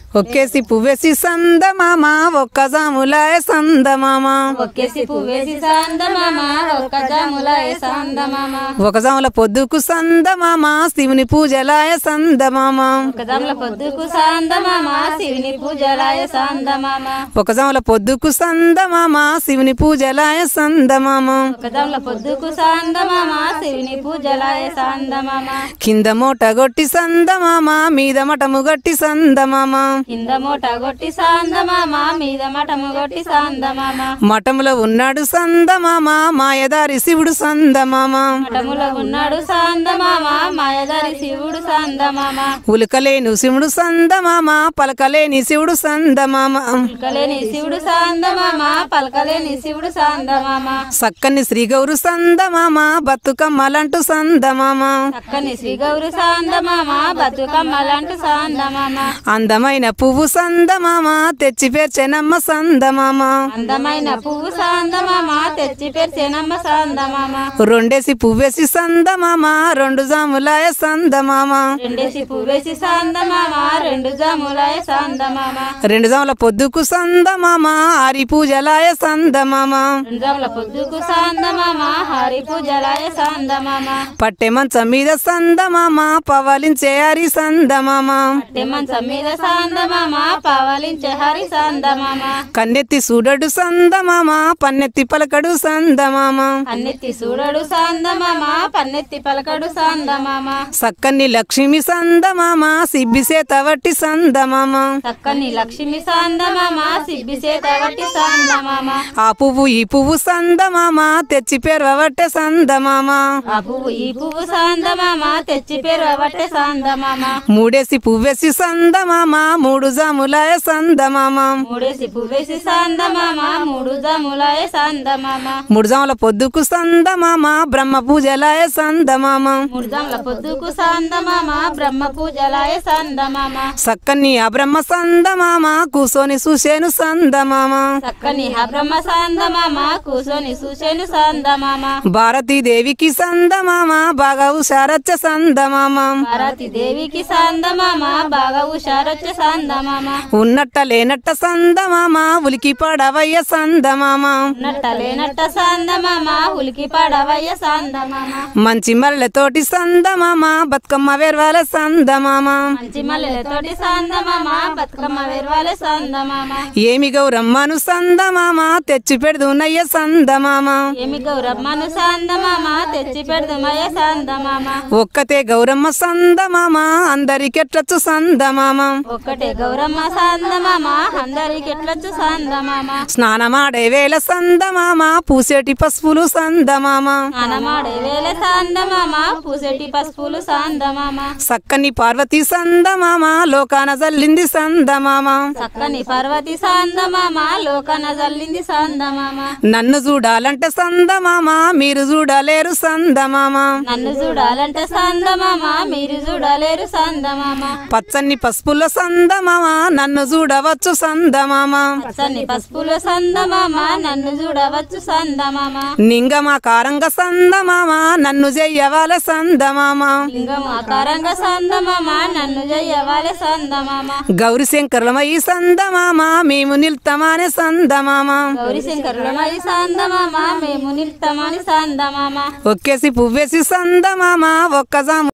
ఒక్కేసి పువ్వేసి సందమామ ఒక్క జాములాయ సందమామ ఒక్కేసి పువ్వేసి సందమామ ఒక్క జాముల సందమామ ఒక జాముల పొద్దుకు సందమామ శివుని పూజలాయ సందమామ ఒక జాముల పొద్దుకు సందమామ శివుని పూజలాయ సందమామ ఒక జాముల పొద్దుకు సందమామ శివుని పూజలాయ సందమామ ఒక జాముల పొద్దుకు సందమామ శివుని పూజలాయ సందమామ కింద మూట గొట్టి సందమామ మీద మటము గట్టి సందమామ కింద మూట గొట్టి సందమామ మీద మఠము గొట్టి సందమామ మఠములో ఉన్నాడు సందమామ మాయదారి శివుడు సందమామ మఠములో ఉన్నాడు సందమామ మాయదారి శివుడు సందమామ ఉలకలేను శివుడు సందమామ పలకలేని శివుడు సందమామ పలకలేని శివుడు సందమామ పలకలేని శివుడు సందమామ సక్కని శ్రీ గౌరు సందమామ బతుకమ్మలంటూ సందమామ చక్కని శ్రీ గౌరి సందమామ బతుకమ్మలంటూ సందమామ అందమైన పువ్వు సందమామ తెచ్చి పేర్చెనమ్మ సందమామ అందమైన పువ్వు సందమామ తెచ్చి పెరిచెనమ్మ సందమామ రెండేసి పువ్వేసి సందమామ రెండు జాములాయ సందమామ రెండేసి పువ్వేసి సందమామ రెండు జాములాయ సందమామ రెండు జాముల పొద్దుకు సందమామ ఆరి పూజలాయ సందమామ రెండు జాముల పొద్దుకు సందమామ హరి పూజలాయ సందమామ పట్టె మంచం మీద సందమామ పవలించే హరి సందమామ అట్టె మంచం మీద సందమామ పవలించే హరి సందమామ కన్నెత్తి సూడడు సందమామ పన్నెత్తి పలకడు సందమామ అన్నెత్తి సూడడు సందమామ పన్నెత్తి పలకడు సందమామ సక్కని లక్ష్మి సందమామ సిబ్బిసేత వట్టి సందమామ చక్కని లక్ష్మి సందమామ సిబ్బి చేతవట్టి సందమామ ఆ పువ్వు ఈ పువ్వు సందమామ తెచ్చి పెరవట్టే సందమామ ఆ పువ్వు ఈ పువ్వు సందమామ తెచ్చి పెరవట్టే సందమామ మూడేసి పువ్వేసి సందమామ మూడు జాములాయ సందమామ మూడేసి పువ్వేసి సందమామ మూడు జములాయ సందమామ మూడు జాముల పొద్దుకు సందమామ బ్రహ్మ పూజలాయ సందమామ మూడు జముల పొద్దుకు సందమామ బ్రహ్మ పూజలాయ సందమామ సక్కని ఆ బ్రహ్మ సందమామ కూసోని చూసేను సందమామ చక్కని హ బ్రహ్మ సందమామ కూసోని సూచెను సందమామ భారతీదేవికి సందమామ బాగా ఉషారచ్చ సందమామ భారతి దేవికి సందమామ బాగా హుషారొచ్చ సందమామ ఉన్నట్ట లేనట్ట సందమామ ఉలికి పడవయ్య సందమామ నట్ట లేనట్ట సందమామ ఉలికి పడవయ్య సందమామ మంచి మల్లెతోటి సందమామ బతుకమ్మ వెర్వాల సందమామ మంచి మల్లెలతోటి సందమామ బతుకమ్మ వెరవాలే సందమామ ఏమి గౌరమ్మను సందమామ తెచ్చి పెడుదునయ్య సందమామ ఏమి గౌరమ్మను సందమామ తెచ్చి పెడదమయ్య సందమామ ఒక్కతే గౌరమ్మ సందమామ అందరికెట్లచ్చు సందమామ ఒక్కటే గౌరమ్మ సందమామ అందరికి ఎట్లొచ్చు సందమామ స్నానమాడే వేళ సందమామ పూసేటి పసుపులు సందమామ స్నానమాడే వేళ సందమామ పూసెటి పసుపులు సందమామ సక్కని పార్వతి సందమామ లోకాన జల్లింది సందమామ చక్కని పర్వతి సందమామ లోకన జల్లింది సందమామ నన్ను చూడాలంటే సందమామ మీరు చూడలేరు సందమామ నన్ను చూడాలంటే సందమామ మీరు చూడలేరు సందమామ పచ్చని పసుపుల సందమామ నన్ను చూడవచ్చు సందమామ పచ్చని పసుపుల సందమామ నన్ను చూడవచ్చు సందమామ నింగమాకారంగా సందమామ నన్ను చెయ్యవాల సందమామ లింగం ఆకారంగా సందమామ నన్ను జయ్యవాలే సందమామ గౌరి శంకరులమయ్యి సందమామ మేము నిల్తమానే సందమామ గౌరీ శంకరులమై సందమామ మేము నిల్తమని సందమామ ఒక్కేసి పువ్వేసి సందమామ ఒక్క జాము